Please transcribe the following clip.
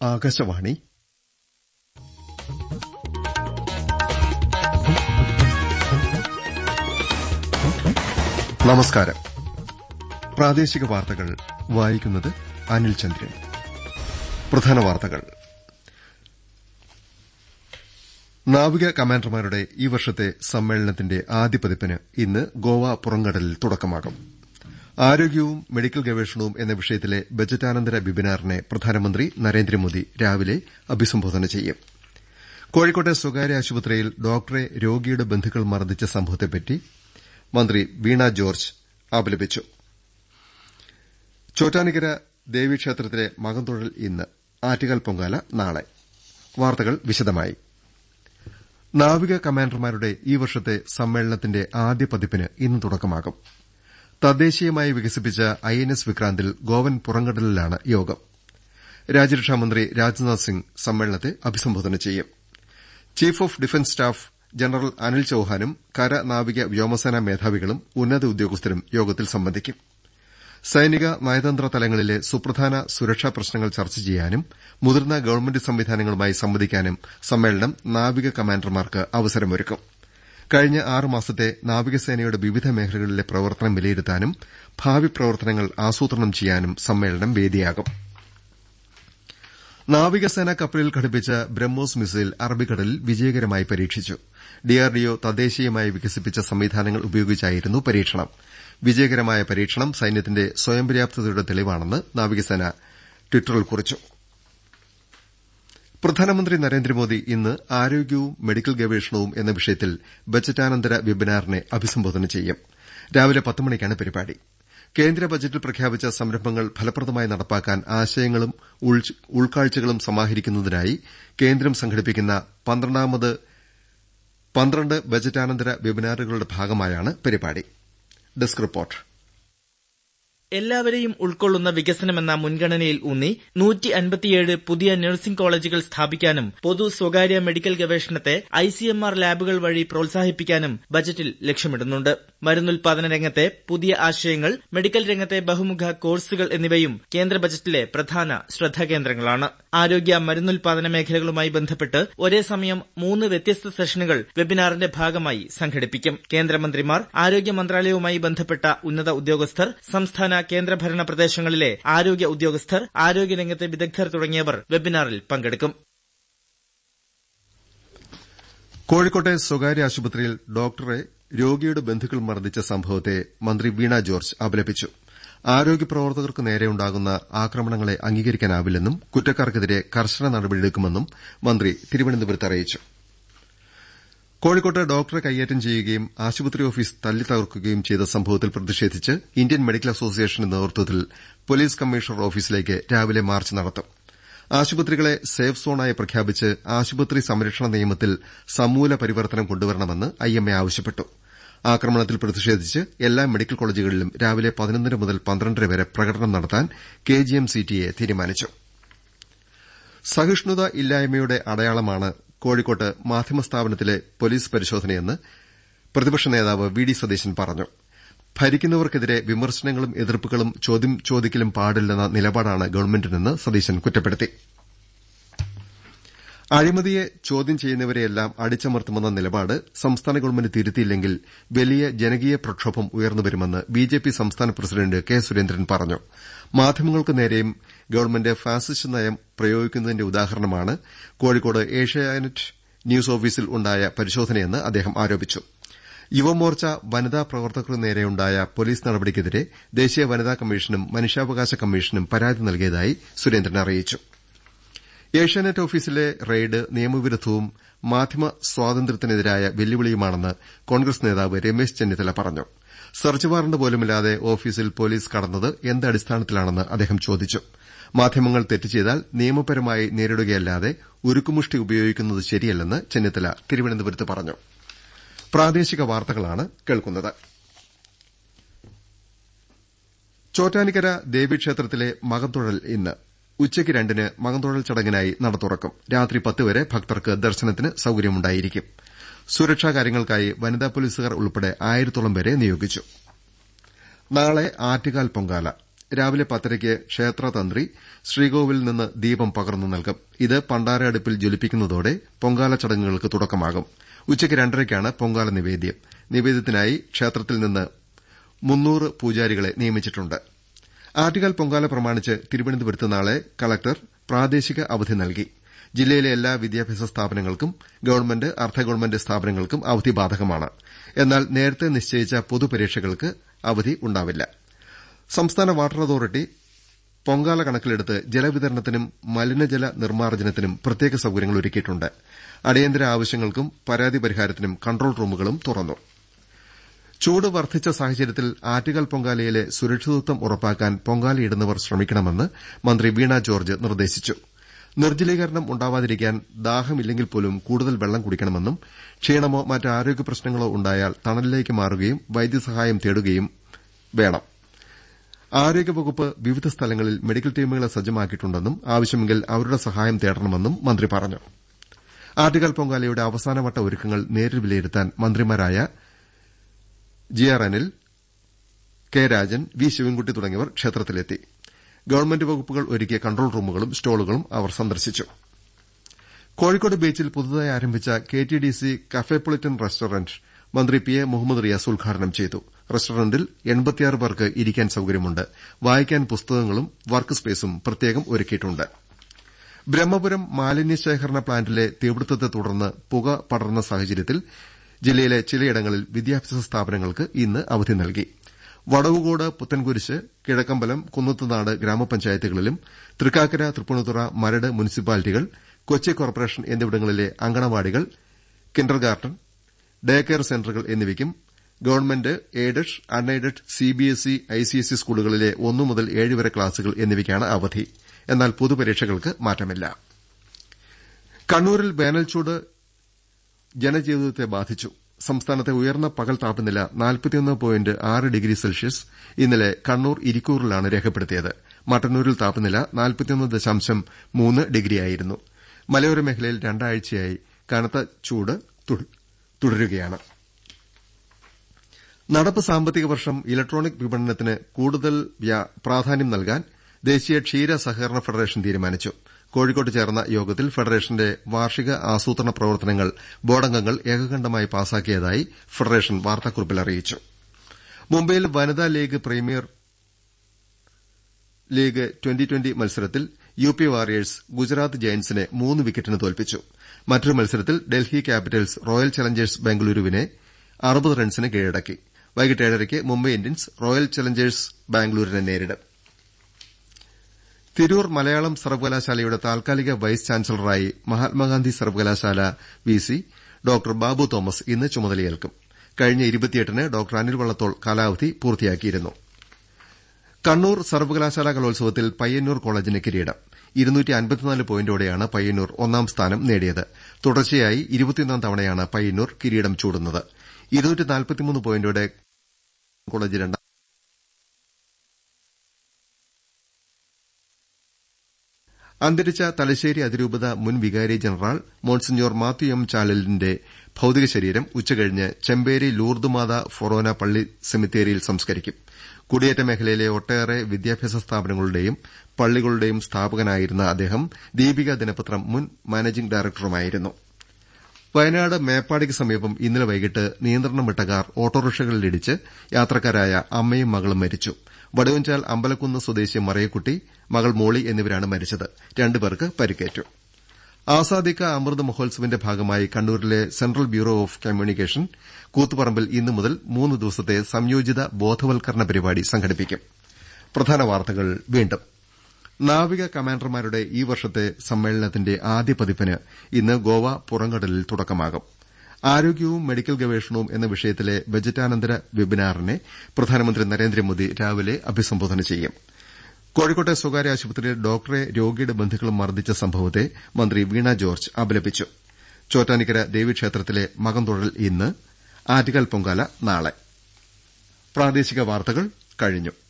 ആകാശവാണി നമസ്കാരം പ്രാദേശിക വാർത്തകൾ വായിക്കുന്നത് അനിൽ ചന്ദ്രൻ പ്രധാന വാർത്തകൾ നാവിക കമാൻഡർമാരുടെ ഈ വർഷത്തെ സമ്മേളനത്തിന്റെ ആദ്യ പതിപ്പിന് ഇന്ന് ഗോവ പുറംകടലിൽ തുടക്കമാകും ആരോഗ്യവും മെഡിക്കൽ ഗവേഷണവും എന്ന വിഷയത്തിലെ ബജറ്റാനന്തര വെബിനാറിനെ പ്രധാനമന്ത്രി നരേന്ദ്രമോദി രാവിലെ അഭിസംബോധന ചെയ്യും കോഴിക്കോട്ടെ സ്വകാര്യ ആശുപത്രിയിൽ ഡോക്ടറെ രോഗിയുടെ ബന്ധുക്കൾ മർദ്ദിച്ച സംഭവത്തെപ്പറ്റി മന്ത്രി വീണ ജോർജ് അപലപിച്ചു ചോറ്റാനിക്കര ദേവീക്ഷേത്രത്തിലെ മകംതൊഴൽ ഇന്ന് ആറ്റുകാൽ പൊങ്കാല നാളെ വാർത്തകൾ വിശദമായി നാവിക കമാൻഡർമാരുടെ ഈ വർഷത്തെ സമ്മേളനത്തിന്റെ ആദ്യ പതിപ്പിന് ഇന്ന് തുടക്കമാകും തദ്ദേശീയമായി വികസിപ്പിച്ച ഐഎൻഎസ് വിക്രാന്തിൽ ഗോവൻ പുറംകടലിലാണ് യോഗം രാജ്യരക്ഷാമന്ത്രി രാജ്നാഥ് സിംഗ് സമ്മേളനത്തെ അഭിസംബോധന ചെയ്യും chief of defence staff general Anil ചൌഹാനും കര നാവിക വ്യോമസേനാ മേധാവികളും ഉന്നത ഉദ്യോഗസ്ഥരും യോഗത്തിൽ സംബന്ധിക്കും സൈനിക നയതന്ത്ര തലങ്ങളിലെ സുപ്രധാന സുരക്ഷാ പ്രശ്നങ്ങൾ ചർച്ച ചെയ്യാനും മുതിർന്ന ഗവൺമെന്റ് സംവിധാനങ്ങളുമായി സംവദിക്കാനും സമ്മേളനം നാവിക കമാൻഡർമാർക്ക് അവസരമൊരുക്കും കഴിഞ്ഞ ആറ് മാസത്തെ നാവികസേനയുടെ വിവിധ മേഖലകളിലെ പ്രവർത്തനം വിലയിരുത്താനും ഭാവി പ്രവർത്തനങ്ങൾ ആസൂത്രണം ചെയ്യാനും സമ്മേളനം വേദിയാകും നാവികസേനാ കപ്പലിൽ ഘടിപ്പിച്ച ബ്രഹ്മോസ് മിസൈൽ അറബിക്കടലിൽ വിജയകരമായി പരീക്ഷിച്ചു ഡിആർഡിഒ തദ്ദേശീയമായി വികസിപ്പിച്ച സംവിധാനങ്ങൾ ഉപയോഗിച്ചായിരുന്നു പരീക്ഷണം വിജയകരമായ പരീക്ഷണം സൈന്യത്തിന്റെ സ്വയം പര്യാപ്തതയുടെ തെളിവാണെന്ന് നാവികസേന ട്വിറ്ററിൽ കുറിച്ചു പ്രധാനമന്ത്രി നരേന്ദ്രമോദി ഇന്ന് ആരോഗ്യവും മെഡിക്കൽ ഗവേഷണവും എന്ന വിഷയത്തിൽ ബജറ്റാനന്തര വെബിനാറിനെ അഭിസംബോധന ചെയ്യും രാവിലെ പത്ത് മണിക്കാണ് പരിപാടി കേന്ദ്ര ബജറ്റിൽ പ്രഖ്യാപിച്ച സംരംഭങ്ങൾ ഫലപ്രദമായി നടപ്പാക്കാൻ ആശയങ്ങളും ഉൾക്കാഴ്ചകളും സമാഹരിക്കുന്നതിനായി കേന്ദ്രം സംഘടിപ്പിക്കുന്ന പന്ത്രണ്ടാമത് പന്ത്രണ്ട് ബജറ്റാനന്തര വെബിനാറുകളുടെ ഭാഗമായാണ് പരിപാടി ഡെസ്ക് റിപ്പോർട്ട് എല്ലാവരെയും ഉൾക്കൊള്ളുന്ന വികസനമെന്ന മുൻഗണനയിൽ ഊന്നി നൂറ്റി അൻപത്തിയേഴ് പുതിയ നഴ്സിംഗ് കോളേജുകൾ സ്ഥാപിക്കാനും പൊതു സ്വകാര്യ മെഡിക്കൽ ഗവേഷണത്തെ ഐസിഎംആർ ലാബുകൾ വഴി പ്രോത്സാഹിപ്പിക്കാനും ബജറ്റിൽ ലക്ഷ്യമിടുന്നുണ്ട് മരുന്നുൽപാദന രംഗത്തെ പുതിയ ആശയങ്ങൾ മെഡിക്കൽ രംഗത്തെ ബഹുമുഖ കോഴ്സുകൾ എന്നിവയും കേന്ദ്ര ബജറ്റിലെ പ്രധാന ശ്രദ്ധാകേന്ദ്രങ്ങളാണ് ആരോഗ്യ മരുന്നുൽപാദന മേഖലകളുമായി ബന്ധപ്പെട്ട് ഒരേ സമയം മൂന്ന് വ്യത്യസ്ത സെഷനുകൾ വെബിനാറിന്റെ ഭാഗമായി സംഘടിപ്പിക്കും കേന്ദ്രമന്ത്രിമാർ ആരോഗ്യ മന്ത്രാലയവുമായി ബന്ധപ്പെട്ട ഉന്നത ഉദ്യോഗസ്ഥർ സംസ്ഥാന കേന്ദ്രഭരണ പ്രദേശങ്ങളിലെ ആരോഗ്യ ഉദ്യോഗസ്ഥർ ആരോഗ്യരംഗത്തെ വിദഗ്ധർ തുടങ്ങിയവർ വെബിനാറിൽ പങ്കെടുക്കും കോഴിക്കോട്ടെ സ്വകാര്യ ആശുപത്രിയിൽ ഡോക്ടറെ രോഗിയുടെ ബന്ധുക്കൾ മർദ്ദിച്ച സംഭവത്തെ മന്ത്രി വീണ ജോർജ് അപലപിച്ചു ആരോഗ്യ പ്രവർത്തകർക്ക് നേരെയുണ്ടാകുന്ന ആക്രമണങ്ങളെ അംഗീകരിക്കാനാവില്ലെന്നും കുറ്റക്കാർക്കെതിരെ കർശന നടപടിയെടുക്കുമെന്നും മന്ത്രി തിരുവനന്തപുരത്ത് അറിയിച്ചു കോഴിക്കോട്ട് ഡോക്ടറെ കൈയേറ്റം ചെയ്യുകയും ആശുപത്രി ഓഫീസ് തല്ലിത്തകർക്കുകയും ചെയ്ത സംഭവത്തിൽ പ്രതിഷേധിച്ച് ഇന്ത്യൻ മെഡിക്കൽ അസോസിയേഷന്റെ നേതൃത്വത്തിൽ പോലീസ് കമ്മീഷണർ ഓഫീസിലേക്ക് രാവിലെ മാർച്ച് നടത്തും ആശുപത്രികളെ സേഫ് സോണായി പ്രഖ്യാപിച്ച് ആശുപത്രി സംരക്ഷണ നിയമത്തിൽ സമൂല പരിവർത്തനം കൊണ്ടുവരണമെന്ന് ഐഎംഎ ആവശ്യപ്പെട്ടു ആക്രമണത്തിൽ പ്രതിഷേധിച്ച് എല്ലാ മെഡിക്കൽ കോളേജുകളിലും രാവിലെ പതിനൊന്നര മുതൽ പന്ത്രണ്ടര വരെ പ്രകടനം നടത്താൻ കെജിഎംസിടിഎ തീരുമാനിച്ചു സഹിഷ്ണുത ഇല്ലായ്മയുടെ അടയാളമാണ് കോഴിക്കോട്ട് മാധ്യമസ്ഥാപനത്തിലെ പോലീസ് പരിശോധനയെന്ന് പ്രതിപക്ഷ നേതാവ് വി ഡി സതീശൻ പറഞ്ഞു ഭരിക്കുന്നവർക്കെതിരെ വിമർശനങ്ങളും എതിർപ്പുകളും ചോദ്യം ചോദിക്കലും പാടില്ലെന്ന നിലപാടാണ് ഗവൺമെന്റിനെന്ന് സതീശൻ കുറ്റപ്പെടുത്തി അഴിമതിയെ ചോദ്യം ചെയ്യുന്നവരെയെല്ലാം അടിച്ചമർത്തുമെന്ന നിലപാട് സംസ്ഥാന ഗവൺമെന്റ് തിരുത്തിയില്ലെങ്കിൽ വലിയ ജനകീയ പ്രക്ഷോഭം ഉയർന്നുവരുമെന്ന് ബിജെപി സംസ്ഥാന പ്രസിഡന്റ് കെ സുരേന്ദ്രൻ പറഞ്ഞു മാധ്യമങ്ങൾക്ക് നേരെയും ഗവൺമെന്റ് ഫാസിസ്റ്റ് നയം പ്രയോഗിക്കുന്നതിന്റെ ഉദാഹരണമാണ് കോഴിക്കോട് ഏഷ്യാനെറ്റ് ന്യൂസ് ഓഫീസിൽ ഉണ്ടായ പരിശോധനയെന്ന് അദ്ദേഹം ആരോപിച്ചു യുവമോർച്ച വനിതാ പ്രവർത്തകർക്കു നേരെയുണ്ടായ പോലീസ് നടപടിക്കെതിരെ ദേശീയ വനിതാ കമ്മീഷനും മനുഷ്യാവകാശ കമ്മീഷനും പരാതി നൽകിയതായി സുരേന്ദ്രൻ അറിയിച്ചു ഏഷ്യാനെറ്റ് ഓഫീസിലെ റെയ്ഡ് നിയമവിരുദ്ധവും മാധ്യമ സ്വാതന്ത്ര്യത്തിനെതിരായ വെല്ലുവിളിയുമാണെന്ന് കോൺഗ്രസ് നേതാവ് രമേശ് ചെന്നിത്തല പറഞ്ഞു സെർച്ച് വാറണ്ട് പോലുമില്ലാതെ ഓഫീസിൽ പോലീസ് കടന്നത് എന്തടിസ്ഥാനത്തിലാണെന്ന് അദ്ദേഹം ചോദിച്ചു മാധ്യമങ്ങൾ തെറ്റ് ചെയ്താൽ നിയമപരമായി നേരിടുകയല്ലാതെ ഉരുക്കുമുഷ്ടി ഉപയോഗിക്കുന്നത് ശരിയല്ലെന്ന് ചെന്നിത്തല തിരുവനന്തപുരത്ത് പറഞ്ഞു പ്രാദേശിക വാർത്തകളാണ് കേൾക്കുന്നത് ചോറ്റാനിക്കര ദേവീക്ഷേത്രത്തിലെ മകംതൊഴൽ ഇന്ന് ഉച്ചയ്ക്ക് രണ്ടിന് മകംതൊഴൽ ചടങ്ങിനായി നട തുറക്കും രാത്രി പത്ത് വരെ ഭക്തർക്ക് ദർശനത്തിന് സൌകര്യമുണ്ടായിരിക്കും സുരക്ഷാ കാര്യങ്ങൾക്കായി വനിതാ പോലീസുകാർ ഉൾപ്പെടെ ആയിരത്തോളം പേരെ നിയോഗിച്ചു നാളെ ആറ്റുകാൽ പൊങ്കാല രാവിലെ പത്തരയ്ക്ക് ക്ഷേത്രതന്ത്രി ശ്രീകോവിലിൽ നിന്ന് ദീപം പകർന്നു നൽകും ഇത് പണ്ടാര അടുപ്പിൽ ജ്വലിപ്പിക്കുന്നതോടെ പൊങ്കാല ചടങ്ങുകൾക്ക് തുടക്കമാകും ഉച്ചയ്ക്ക് രണ്ടരയ്ക്കാണ് പൊങ്കാല നിവേദ്യം നിവേദ്യത്തിനായി ക്ഷേത്രത്തിൽ നിന്ന് മുന്നൂറ് പൂജാരികളെ നിയമിച്ചിട്ടുണ്ട് ആറ്റുകാൽ പൊങ്കാല പ്രമാണിച്ച് തിരുവനന്തപുരത്ത് നാളെ കളക്ടർ പ്രാദേശിക അവധി നൽകി ജില്ലയിലെ എല്ലാ വിദ്യാഭ്യാസ സ്ഥാപനങ്ങൾക്കും ഗവൺമെന്റ് അർദ്ധ ഗവൺമെന്റ് സ്ഥാപനങ്ങൾക്കും അവധി ബാധകമാണ് എന്നാൽ നേരത്തെ നിശ്ചയിച്ച പൊതുപരീക്ഷകൾക്ക് അവധി ഉണ്ടാവില്ല സംസ്ഥാന വാട്ടർ അതോറിറ്റി പൊങ്കാല കണക്കിലെടുത്ത് ജലവിതരണത്തിനും മലിനജല നിർമ്മാർജ്ജനത്തിനും പ്രത്യേക സൌകര്യങ്ങൾ ഒരുക്കിയിട്ടുണ്ട് അടിയന്തര ആവശ്യങ്ങൾക്കും പരാതി പരിഹാരത്തിനും കൺട്രോൾ റൂമുകളും തുറന്നു ചൂട് വർദ്ധിച്ച സാഹചര്യത്തിൽ ആറ്റുകാൽ പൊങ്കാലയിലെ സുരക്ഷിതത്വം ഉറപ്പാക്കാൻ പൊങ്കാലയിടുന്നവർ ശ്രമിക്കണമെന്ന് മന്ത്രി വീണ ജോർജ് നിർദ്ദേശിച്ചു നിർജ്ജലീകരണം ഉണ്ടാവാതിരിക്കാൻ ദാഹമില്ലെങ്കിൽ പോലും കൂടുതൽ വെള്ളം കുടിക്കണമെന്നും ക്ഷീണമോ മറ്റ് ആരോഗ്യ പ്രശ്നങ്ങളോ ഉണ്ടായാൽ തണലിലേക്ക് മാറുകയും വൈദ്യസഹായം തേടുകയും വേണം ആരോഗ്യവകുപ്പ് വിവിധ സ്ഥലങ്ങളിൽ മെഡിക്കൽ ടീമുകളെ സജ്ജമാക്കിയിട്ടുണ്ടെന്നും ആവശ്യമെങ്കിൽ അവരുടെ സഹായം തേടണമെന്നും മന്ത്രി പറഞ്ഞു ആറ്റുകാൽ പൊങ്കാലയുടെ അവസാനവട്ട ഒരുക്കങ്ങൾ നേരിൽ വിലയിരുത്താൻ മന്ത്രിമാരായ G R Anil K Rajan V Sivankutty തുടങ്ങിയവർ ക്ഷേത്രത്തിലെത്തി ഗവൺമെന്റ് വകുപ്പുകൾ ഒരുക്കിയ കൺട്രോൾ റൂമുകളും സ്റ്റോളുകളും അവർ സന്ദർശിച്ചു കോഴിക്കോട് ബീച്ചിൽ പുതുതായി ആരംഭിച്ച K T D C cafepolitan restaurant മന്ത്രി പി എ മുഹമ്മദ് റിയാസ് ഉദ്ഘാടനം ചെയ്തു റെസ്റ്റോറന്റിൽ എൺപത്തിയാറ് പേർക്ക് ഇരിക്കാൻ സൌകര്യമുണ്ട് വായിക്കാൻ പുസ്തകങ്ങളും വർക്ക് സ്പേസും പ്രത്യേകം ഒരുക്കിയിട്ടുണ്ട് ബ്രഹ്മപുരം മാലിന്യ ശേഖരണ പ്ലാന്റിലെ തീപിടുത്തത്തെ തുടർന്ന് പുക പടർന്ന സാഹചര്യത്തിൽ ജില്ലയിലെ ചിലയിടങ്ങളിൽ വിദ്യാഭ്യാസ സ്ഥാപനങ്ങൾക്ക് ഇന്ന് അവധി നൽകി വടവുകോട് പുത്തൻകുരിശ് കിഴക്കമ്പലം കുന്നത്തുനാട് ഗ്രാമപഞ്ചായത്തുകളിലും തൃക്കാക്കര തൃപ്പൂണിത്തുറ മരട് മുനിസിപ്പാലിറ്റികൾ കൊച്ചി കോർപ്പറേഷൻ എന്നിവിടങ്ങളിലെ അങ്കണവാടികൾ കിൻഡർ ഗാർട്ടൻ ഡേ കെയർ സെന്ററുകൾ എന്നിവയ്ക്കും government aided unaided CBSE ICSE സ്കൂളുകളിലെ ഒന്നു മുതൽ ഏഴ് വരെ ക്ലാസുകൾ എന്നിവയ്ക്കാണ് അവധി എന്നാൽ പൊതുപരീക്ഷകൾക്ക് മാറ്റമില്ല കണ്ണൂരിൽ വേനൽച്ചൂട് ജനജീവിതത്തെ ബാധിച്ചു സംസ്ഥാനത്തെ ഉയർന്ന പകൽ താപനില ഡിഗ്രി സെൽഷ്യസ് ഇന്നലെ കണ്ണൂർ ഇരിക്കൂറിലാണ് രേഖപ്പെടുത്തിയത് മട്ടന്നൂരിൽ താപനില ഡിഗ്രിയായിരുന്നു മലയോര മേഖലയിൽ രണ്ടാഴ്ചയായി കനത്ത ചൂട് തുടരുകയാണ് നടപ്പ് സാമ്പത്തിക വർഷം ഇലക്ട്രോണിക് വിപണനത്തിന് കൂടുതൽ പ്രാധാന്യം നൽകാൻ ദേശീയ ക്ഷീര സഹകരണ ഫെഡറേഷൻ തീരുമാനിച്ചു കോഴിക്കോട്ട് ചേർന്ന യോഗത്തിൽ ഫെഡറേഷന്റെ വാർഷിക ആസൂത്രണ പ്രവർത്തനങ്ങൾ ബോർഡംഗങ്ങൾ ഏകകണ്ഠമായി പാസാക്കിയതായി ഫെഡറേഷൻ വാർത്താക്കുറിപ്പിൽ അറിയിച്ചു മുംബൈയിൽ വനിതാ league premier league twenty twenty മത്സരത്തിൽ യു പി വാരിയേഴ്സ് ഗുജറാത്ത് ജയന്റ്സിനെ മൂന്ന് വിക്കറ്റിന് തോൽപ്പിച്ചു മറ്റൊരു മത്സരത്തിൽ ഡൽഹി ക്യാപിറ്റൽസ് റോയൽ ചലഞ്ചേഴ്സ് ബംഗളൂരുവിനെ അറുപത് റൺസിന് കീഴടക്കി വൈകിട്ട് ഏഴരയ്ക്ക് മുംബൈ ഇന്ത്യൻസ് റോയൽ ചലഞ്ചേഴ്സ് ബാംഗ്ലൂരിനെ നേരിടും തിരൂർ മലയാളം സർവകലാശാലയുടെ താൽക്കാലിക വൈസ് ചാൻസലറായി മഹാത്മാഗാന്ധി സർവകലാശാല വിസി ഡോക്ടർ ബാബു തോമസ് ഇന്ന് ചുമതലയേൽക്കും കഴിഞ്ഞ ഇരുപത്തിയെട്ടിന് ഡോക്ടർ അനിൽ വള്ളത്തോൾ കാലാവധി പൂർത്തിയാക്കിയിരുന്നു കണ്ണൂർ സർവകലാശാല കലോത്സവത്തിൽ പയ്യന്നൂർ കോളേജിന് കിരീടം പോയിന്റോടെയാണ് പയ്യന്നൂർ ഒന്നാം സ്ഥാനം നേടിയത് തുടർച്ചയായി ഇരുപത്തിയൊന്നാം തവണയാണ് പയ്യന്നൂർ കിരീടം ചൂടുന്നത് പോയിന്റോടെ കോളേജ് രണ്ടാം അന്തരിച്ച തലശ്ശേരി അതിരൂപത മുൻ വികാരി ജനറൽ മോൺസിഞ്ഞോർ മാത്യു എം ചാലലിന്റെ ഭൌതിക ശരീരം ഉച്ചകഴിഞ്ഞ് ചെമ്പേരി ലൂർദുമാത ഫൊറോന പള്ളി സെമിത്തേരിയിൽ സംസ്കരിക്കും കുടിയേറ്റ മേഖലയിലെ ഒട്ടേറെ വിദ്യാഭ്യാസ സ്ഥാപനങ്ങളുടെയും പള്ളികളുടെയും സ്ഥാപകനായിരുന്ന അദ്ദേഹം ദീപിക ദിനപത്രം മുൻ മാനേജിംഗ് ഡയറക്ടറുമായിരുന്നു വയനാട് മേപ്പാടിക്ക് സമീപം ഇന്നലെ വൈകിട്ട് നിയന്ത്രണം വിട്ട കാർ ഓട്ടോറിക്ഷകളിലിടിച്ച് യാത്രക്കാരായ അമ്മയും മകളും മരിച്ചു വടവഞ്ചാൽ അമ്പലക്കുന്ന് സ്വദേശി മറയക്കുട്ടി മകൾ മോളി എന്നിവരാണ് മരിച്ചത് രണ്ടുപേർക്ക് പരിക്കേറ്റു ആസാദിക്ക അമൃത് മഹോത്സവിന്റെ ഭാഗമായി കണ്ണൂരിലെ സെൻട്രൽ ബ്യൂറോ ഓഫ് കമ്മ്യൂണിക്കേഷൻ കൂത്തുപറമ്പിൽ ഇന്നു മുതൽ മൂന്ന് ദിവസത്തെ സംയോജിത ബോധവൽക്കരണ പരിപാടി സംഘടിപ്പിക്കും നാവിക കമാൻഡർമാരുടെ ഈ വർഷത്തെ സമ്മേളനത്തിന്റെ ആദ്യ പതിപ്പിന് ഇന്ന് ഗോവ പുറംകടലിൽ തുടക്കമാകും ആരോഗ്യവും മെഡിക്കൽ ഗവേഷണവും എന്ന വിഷയത്തിലെ ബജറ്റാനന്തര വെബിനാറിനെ പ്രധാനമന്ത്രി നരേന്ദ്രമോദി രാവിലെ അഭിസംബോധന ചെയ്യും കോഴിക്കോട്ടെ സ്വകാര്യ ആശുപത്രിയിൽ ഡോക്ടറെ രോഗിയുടെ ബന്ധുക്കളും മർദ്ദിച്ച സംഭവത്തെ മന്ത്രി വീണ ജോർജ് അപലപിച്ചു ചോറ്റാനിക്കര ദേവീക്ഷേത്രത്തിലെ മകംതൊഴൽ ഇന്ന് ആറ്റുകാൽ പൊങ്കാല നാളെ